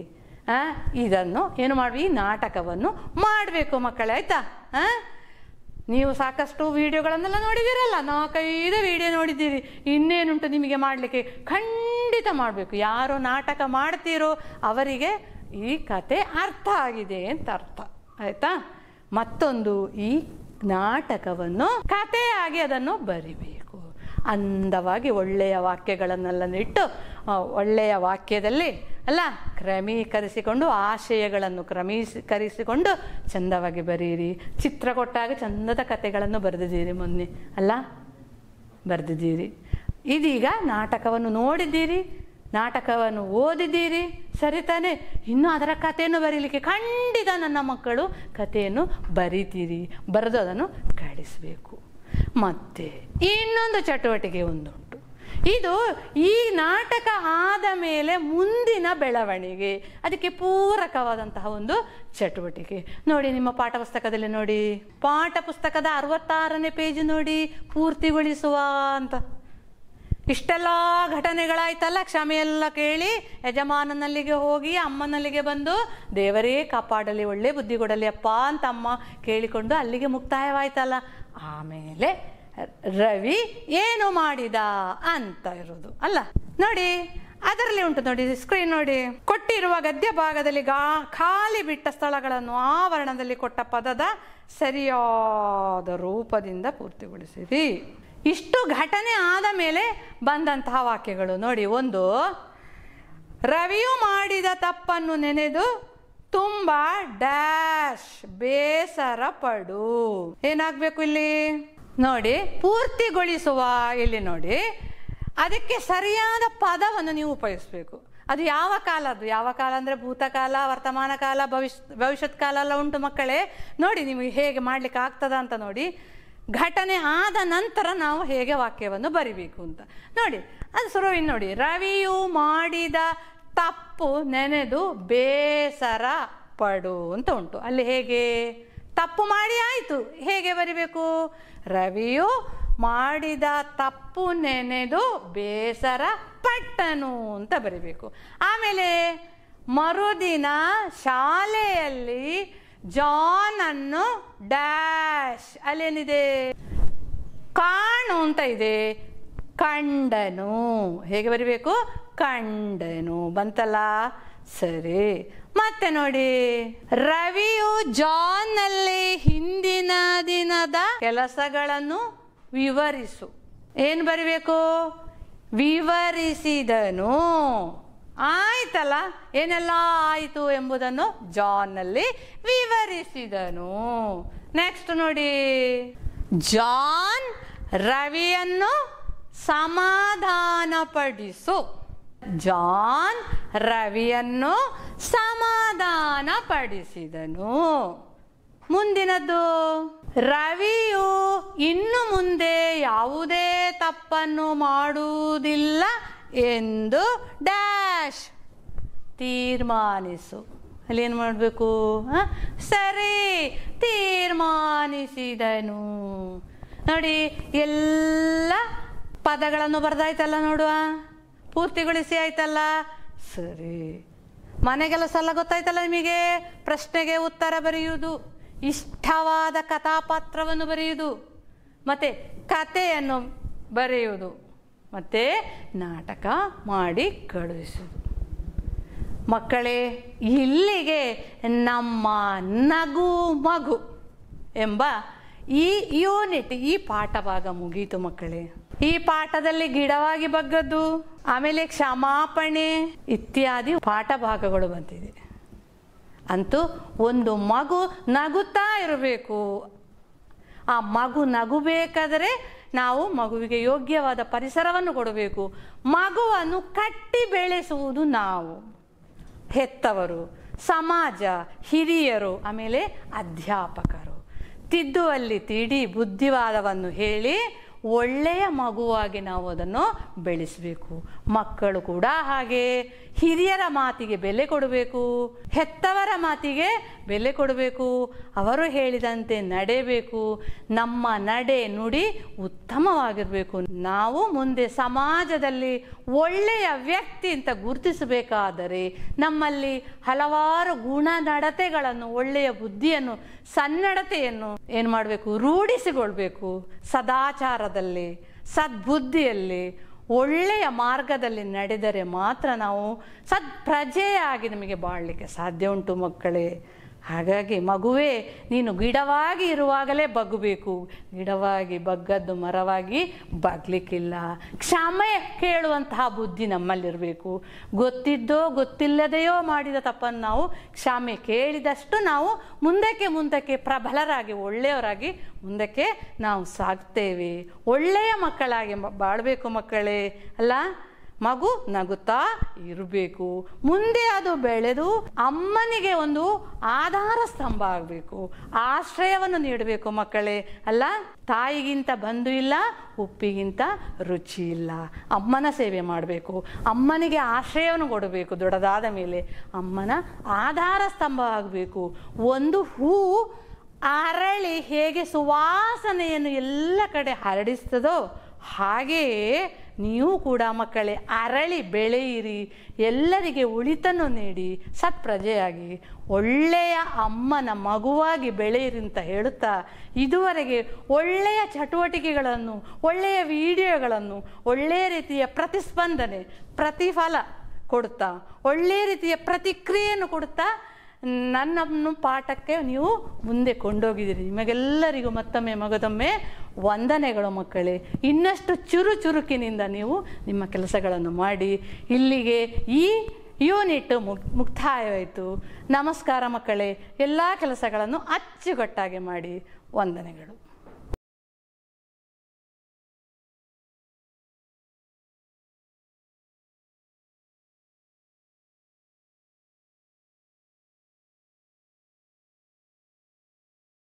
ಆ, ಇದನ್ನು ಏನು ಮಾಡ್ವಿ ಈ ನಾಟಕವನ್ನು ಮಾಡಬೇಕು ಮಕ್ಕಳೇ ಆಯ್ತಾ ಆ? ನೀವು ಸಾಕಷ್ಟು ವಿಡಿಯೋಗಳನ್ನೆಲ್ಲ ನೋಡಿದ್ದೀರಲ್ಲ ನಾಲ್ಕೈದು ವಿಡಿಯೋ ನೋಡಿದ್ದೀರಿ ಇನ್ನೇನುಂಟು ನಿಮಗೆ ಮಾಡಲಿಕ್ಕೆ ಖಂಡಿತ ಮಾಡಬೇಕು ಯಾರು ನಾಟಕ ಮಾಡ್ತೀರೋ ಅವರಿಗೆ ಈ ಕತೆ ಅರ್ಥ ಆಗಿದೆ ಅಂತ ಅರ್ಥ ಆಯ್ತಾ ಮತ್ತೊಂದು ಈ ನಾಟಕವನ್ನು ಕಥೆಯಾಗಿ ಅದನ್ನು ಬರಿಬೇಕು ಅಂದವಾಗಿ ಒಳ್ಳೆಯ ವಾಕ್ಯಗಳನ್ನೆಲ್ಲ ಇಟ್ಟು ಆ, ಒಳ್ಳೆಯ ವಾಕ್ಯದಲ್ಲಿ ಅಲ್ಲ ಕ್ರಮೀಕರಿಸಿಕೊಂಡು ಆಶಯಗಳನ್ನು ಕ್ರಮೀಕರಿಸಿಕೊಂಡು ಚಂದವಾಗಿ ಬರೀರಿ ಚಿತ್ರ ಕೊಟ್ಟಾಗ ಚಂದದ ಕಥೆಗಳನ್ನು ಬರೆದಿದ್ದೀರಿ ಮೊನ್ನೆ ಅಲ್ಲ ಬರೆದಿದ್ದೀರಿ ಇದೀಗ ನಾಟಕವನ್ನು ನೋಡಿದ್ದೀರಿ ನಾಟಕವನ್ನು ಓದಿದ್ದೀರಿ ಸರಿ ತಾನೆ ಇನ್ನು ಅದರ ಕಥೆಯನ್ನು ಬರೀಲಿಕ್ಕೆ ಖಂಡಿತ ನನ್ನ ಮಕ್ಕಳು ಕಥೆಯನ್ನು ಬರಿತೀರಿ ಬರೆದು ಅದನ್ನು ಕಳಿಸಬೇಕು ಮತ್ತೆ ಇನ್ನೊಂದು ಚಟುವಟಿಕೆ ಒಂದುಂಟು ಇದು ಈ ನಾಟಕ ಆದ ಮೇಲೆ ಮುಂದಿನ ಬೆಳವಣಿಗೆ ಅದಕ್ಕೆ ಪೂರಕವಾದಂತಹ ಒಂದು ಚಟುವಟಿಕೆ ನೋಡಿ ನಿಮ್ಮ ಪಾಠ ಪುಸ್ತಕದಲ್ಲಿ ನೋಡಿ ಪಾಠ ಪುಸ್ತಕದ ಅರವತ್ತಾರನೇ ಪೇಜ್ ನೋಡಿ ಪೂರ್ತಿಗೊಳಿಸುವ ಅಂತ ಇಷ್ಟೆಲ್ಲ ಘಟನೆಗಳಾಯ್ತಲ್ಲ ಕ್ಷಮೆಯೆಲ್ಲ ಕೇಳಿ ಯಜಮಾನನಲ್ಲಿಗೆ ಹೋಗಿ ಅಮ್ಮನಲ್ಲಿಗೆ ಬಂದು ದೇವರೇ ಕಾಪಾಡಲಿ ಒಳ್ಳೆ ಬುದ್ಧಿ ಕೊಡಲಿ ಅಪ್ಪ ಅಂತ ಅಮ್ಮ ಕೇಳಿಕೊಂಡು ಅಲ್ಲಿಗೆ ಮುಕ್ತಾಯವಾಯ್ತಲ್ಲ ಆಮೇಲೆ ರವಿ ಏನು ಮಾಡಿದ ಅಂತ ಇರೋದು ಅಲ್ಲ ನೋಡಿ ಅದರಲ್ಲಿ ಉಂಟು ನೋಡಿ ಸ್ಕ್ರೀನ್ ನೋಡಿ ಕೊಟ್ಟಿರುವ ಗದ್ಯ ಭಾಗದಲ್ಲಿ ಗಾ ಖಾಲಿ ಬಿಟ್ಟ ಸ್ಥಳಗಳನ್ನು ಆವರಣದಲ್ಲಿ ಕೊಟ್ಟ ಪದದ ಸರಿಯಾದ ರೂಪದಿಂದ ಪೂರ್ತಿಗೊಳಿಸಿರಿ ಇಷ್ಟು ಘಟನೆ ಆದ ಮೇಲೆ ಬಂದಂತಹ ವಾಕ್ಯಗಳು ನೋಡಿ ಒಂದು ರವಿಯು ಮಾಡಿದ ತಪ್ಪನ್ನು ನೆನೆದು ತುಂಬ ಡ್ಯಾಶ್ ಬೇಸರ ಪಡು ಏನಾಗಬೇಕು ಇಲ್ಲಿ ನೋಡಿ ಪೂರ್ತಿಗೊಳಿಸುವ ಇಲ್ಲಿ ನೋಡಿ ಅದಕ್ಕೆ ಸರಿಯಾದ ಪದವನ್ನು ನೀವು ಉಪಯೋಗಿಸ್ಬೇಕು ಅದು ಯಾವ ಕಾಲದ್ದು ಯಾವ ಕಾಲ ಅಂದರೆ ಭೂತಕಾಲ ವರ್ತಮಾನ ಕಾಲ ಭವಿಷ್ಯ ಭವಿಷ್ಯತ್ ಕಾಲ ಎಲ್ಲ ಉಂಟು ಮಕ್ಕಳೇ ನೋಡಿ ನಿಮಗೆ ಹೇಗೆ ಮಾಡ್ಲಿಕ್ಕೆ ಆಗ್ತದ ಅಂತ ನೋಡಿ ಘಟನೆ ಆದ ನಂತರ ನಾವು ಹೇಗೆ ವಾಕ್ಯವನ್ನು ಬರಿಬೇಕು ಅಂತ ನೋಡಿ ಅದು ಶುರುವಿನ ನೋಡಿ ರವಿಯು ಮಾಡಿದ ತಪ್ಪು ನೆನೆದು ಬೇಸರ ಪಡು ಅಂತ ಉಂಟು ಅಲ್ಲಿ ಹೇಗೆ ತಪ್ಪು ಮಾಡಿ ಆಯಿತು ಹೇಗೆ ಬರಿಬೇಕು ರವಿಯು ಮಾಡಿದ ತಪ್ಪು ನೆನೆದು ಬೇಸರ ಪಟ್ಟನು ಅಂತ ಬರಿಬೇಕು ಆಮೇಲೆ ಮರುದಿನ ಶಾಲೆಯಲ್ಲಿ ಜಾನ್ ಅನ್ನು ಡ್ಯಾಶ್ ಅಲ್ಲೇನಿದೆ ಕಾಣು ಅಂತ ಇದೆ ಕಂಡನು ಹೇಗೆ ಬರಿಬೇಕು ಕಂಡನು ಬಂತಲ್ಲ ಸರಿ ಮತ್ತೆ ನೋಡಿ ರವಿಯು ಜಾನ್ನಲ್ಲಿ ಹಿಂದಿನ ದಿನದ ಕೆಲಸಗಳನ್ನು ವಿವರಿಸು ಏನು ಬರಿಬೇಕು ವಿವರಿಸಿದನು ಆಯ್ತಲ್ಲ ಏನೆಲ್ಲ ಆಯಿತು ಎಂಬುದನ್ನು ಜಾನ್ನಲ್ಲಿ ವಿವರಿಸಿದನು ನೆಕ್ಸ್ಟ್ ನೋಡಿ ಜಾನ್ ರವಿಯನ್ನು ಸಮಾಧಾನಪಡಿಸು ಜಾನ್ ರವಿಯನ್ನು ಸಮಾಧಾನಪಡಿಸಿದನು ಮುಂದಿನದ್ದು ರವಿಯು ಇನ್ನು ಮುಂದೆ ಯಾವುದೇ ತಪ್ಪನ್ನು ಮಾಡುವುದಿಲ್ಲ ಎಂದು ಡ್ಯಾಶ್ ತೀರ್ಮಾನಿಸು ಅಲ್ಲಿ ಏನು ಮಾಡಬೇಕು ಸರಿ ತೀರ್ಮಾನಿಸಿದನು ನೋಡಿ ಎಲ್ಲ ಪದಗಳನ್ನು ಬರ್ದಾಯ್ತಲ್ಲ ನೋಡುವ ಪೂರ್ತಿಗೊಳಿಸಿ ಆಯ್ತಲ್ಲ ಸರಿ ಮನೆಗೆಲಸ ಎಲ್ಲ ಗೊತ್ತಾಯ್ತಲ್ಲ ನಿಮಗೆ ಪ್ರಶ್ನೆಗೆ ಉತ್ತರ ಬರೆಯುವುದು ಇಷ್ಟವಾದ ಕಥಾಪಾತ್ರವನ್ನು ಬರೆಯುವುದು ಮತ್ತೆ ಕಥೆಯನ್ನು ಬರೆಯುವುದು ಮತ್ತೆ ನಾಟಕ ಮಾಡಿ ಕಳುಹಿಸುವುದು ಮಕ್ಕಳೇ ಇಲ್ಲಿಗೆ ನಮ್ಮ ನಗು ಮಗು ಎಂಬ ಈ ಯೂನಿಟ್ ಈ ಪಾಠ ಭಾಗ ಮುಗೀತು ಮಕ್ಕಳೇ ಈ ಪಾಠದಲ್ಲಿ ಗಿಡವಾಗಿ ಬಗ್ಗದ್ದು ಆಮೇಲೆ ಕ್ಷಮಾಪಣೆ ಇತ್ಯಾದಿ ಪಾಠ ಭಾಗಗಳು ಬಂದಿದೆ ಅಂತೂ ಒಂದು ಮಗು ನಗುತ್ತಾ ಇರಬೇಕು ಆ ಮಗು ನಗುಬೇಕಾದರೆ ನಾವು ಮಗುವಿಗೆ ಯೋಗ್ಯವಾದ ಪರಿಸರವನ್ನು ಕೊಡಬೇಕು ಮಗುವನ್ನು ಕಟ್ಟಿ ಬೆಳೆಸುವುದು ನಾವು ಹೆತ್ತವರು ಸಮಾಜ ಹಿರಿಯರು ಆಮೇಲೆ ಅಧ್ಯಾಪಕರು ತಿದ್ದುವಲ್ಲಿ ತಿಡಿ ಬುದ್ಧಿವಾದವನ್ನು ಹೇಳಿ ಒಳ್ಳೆಯ ಮಗುವಾಗಿ ನಾವು ಅದನ್ನು ಬೆಳೆಸಬೇಕು ಮಕ್ಕಳು ಕೂಡ ಹಾಗೆ ಹಿರಿಯರ ಮಾತಿಗೆ ಬೆಲೆ ಕೊಡಬೇಕು ಹೆತ್ತವರ ಮಾತಿಗೆ ಬೆಲೆ ಕೊಡಬೇಕು ಅವರು ಹೇಳಿದಂತೆ ನಡೆಯಬೇಕು ನಮ್ಮ ನಡೆ ನುಡಿ ಉತ್ತಮವಾಗಿರಬೇಕು ನಾವು ಮುಂದೆ ಸಮಾಜದಲ್ಲಿ ಒಳ್ಳೆಯ ವ್ಯಕ್ತಿ ಅಂತ ಗುರುತಿಸಬೇಕಾದರೆ ನಮ್ಮಲ್ಲಿ ಹಲವಾರು ಗುಣ ನಡತೆಗಳನ್ನು ಒಳ್ಳೆಯ ಬುದ್ಧಿಯನ್ನು ಸನ್ನಡತೆಯನ್ನು ಏನು ಮಾಡಬೇಕು ರೂಢಿಸಿಕೊಳ್ಬೇಕು ಸದಾಚಾರದಲ್ಲಿ ಸದ್ಬುದ್ಧಿಯಲ್ಲಿ ಒಳ್ಳೆಯ ಮಾರ್ಗದಲ್ಲಿ ನಡೆದರೆ ಮಾತ್ರ ನಾವು ಸತ್ಪ್ರಜೆಯಾಗಿ ನಮಗೆ ಬಾಳಲಿಕ್ಕೆ ಸಾಧ್ಯ ಉಂಟು ಮಕ್ಕಳೇ ಹಾಗಾಗಿ ಮಗುವೇ ನೀನು ಗಿಡವಾಗಿ ಇರುವಾಗಲೇ ಬಗ್ಗಬೇಕು ಗಿಡವಾಗಿ ಬಗ್ಗದ್ದು ಮರವಾಗಿ ಬಗ್ಲಿಕ್ಕಿಲ್ಲ ಕ್ಷಮೆ ಕೇಳುವಂತಹ ಬುದ್ಧಿ ನಮ್ಮಲ್ಲಿರಬೇಕು ಗೊತ್ತಿದ್ದೋ ಗೊತ್ತಿಲ್ಲದೆಯೋ ಮಾಡಿದ ತಪ್ಪನ್ನು ನಾವು ಕ್ಷಮೆ ಕೇಳಿದಷ್ಟು ನಾವು ಮುಂದಕ್ಕೆ ಮುಂದಕ್ಕೆ ಪ್ರಬಲರಾಗಿ ಒಳ್ಳೆಯವರಾಗಿ ಮುಂದಕ್ಕೆ ನಾವು ಸಾಗ್ತೇವೆ ಒಳ್ಳೆಯ ಮಕ್ಕಳಾಗಿ ಮ- ಬಾಳ್ಬೇಕು ಮಕ್ಕಳೇ ಅಲ್ಲ ಮಗು ನಗುತ್ತಾ ಇರಬೇಕು ಮುಂದೆ ಅದು ಬೆಳೆದು ಅಮ್ಮನಿಗೆ ಒಂದು ಆಧಾರ ಸ್ತಂಭ ಆಗಬೇಕು ಆಶ್ರಯವನ್ನು ನೀಡಬೇಕು ಮಕ್ಕಳೇ ಅಲ್ಲ ತಾಯಿಗಿಂತ ಬಂಧು ಇಲ್ಲ ಉಪ್ಪಿಗಿಂತ ರುಚಿ ಇಲ್ಲ ಅಮ್ಮನ ಸೇವೆ ಮಾಡಬೇಕು ಅಮ್ಮನಿಗೆ ಆಶ್ರಯವನ್ನು ಕೊಡಬೇಕು ದೊಡ್ಡದಾದ ಮೇಲೆ ಅಮ್ಮನ ಆಧಾರ ಸ್ತಂಭ ಆಗಬೇಕು ಒಂದು ಹೂ ಅರಳಿ ಹೇಗೆ ಸುವಾಸನೆಯನ್ನು ಎಲ್ಲ ಕಡೆ ಹರಡಿಸ್ತದೋ ಹಾಗೆಯೇ ನೀವು ಕೂಡ ಮಕ್ಕಳೇ ಅರಳಿ ಬೆಳೆಯಿರಿ ಎಲ್ಲರಿಗೆ ಉಳಿತನ್ನು ನೀಡಿ ಸತ್ಪ್ರಜೆಯಾಗಿ ಒಳ್ಳೆಯ ಅಮ್ಮನ ಮಗುವಾಗಿ ಬೆಳೆಯಿರಿ ಅಂತ ಹೇಳುತ್ತಾ ಇದುವರೆಗೆ ಒಳ್ಳೆಯ ಚಟುವಟಿಕೆಗಳನ್ನು ಒಳ್ಳೆಯ ವಿಡಿಯೋಗಳನ್ನು ಒಳ್ಳೆಯ ರೀತಿಯ ಪ್ರತಿಸ್ಪಂದನೆ ಪ್ರತಿಫಲ ಕೊಡುತ್ತಾ ಒಳ್ಳೆಯ ರೀತಿಯ ಪ್ರತಿಕ್ರಿಯೆಯನ್ನು ಕೊಡುತ್ತಾ ನನ್ನನ್ನು ಪಾಠಕ್ಕೆ ನೀವು ಮುಂದೆ ಕೊಂಡೋಗಿದ್ದೀರಿ ನಿಮಗೆಲ್ಲರಿಗೂ ಮತ್ತೊಮ್ಮೆ ಮಗದೊಮ್ಮೆ ವಂದನೆಗಳು ಮಕ್ಕಳೇ ಇನ್ನಷ್ಟು ಚುರು ಚುರುಕಿನಿಂದ ನೀವು ನಿಮ್ಮ ಕೆಲಸಗಳನ್ನು ಮಾಡಿ ಇಲ್ಲಿಗೆ ಈ ಯೂನಿಟ್ ಮುಕ್ ಮುಕ್ತಾಯವಾಯಿತು ನಮಸ್ಕಾರ ಮಕ್ಕಳೇ ಎಲ್ಲ ಕೆಲಸಗಳನ್ನು ಅಚ್ಚುಕಟ್ಟಾಗಿ ಮಾಡಿ ವಂದನೆಗಳು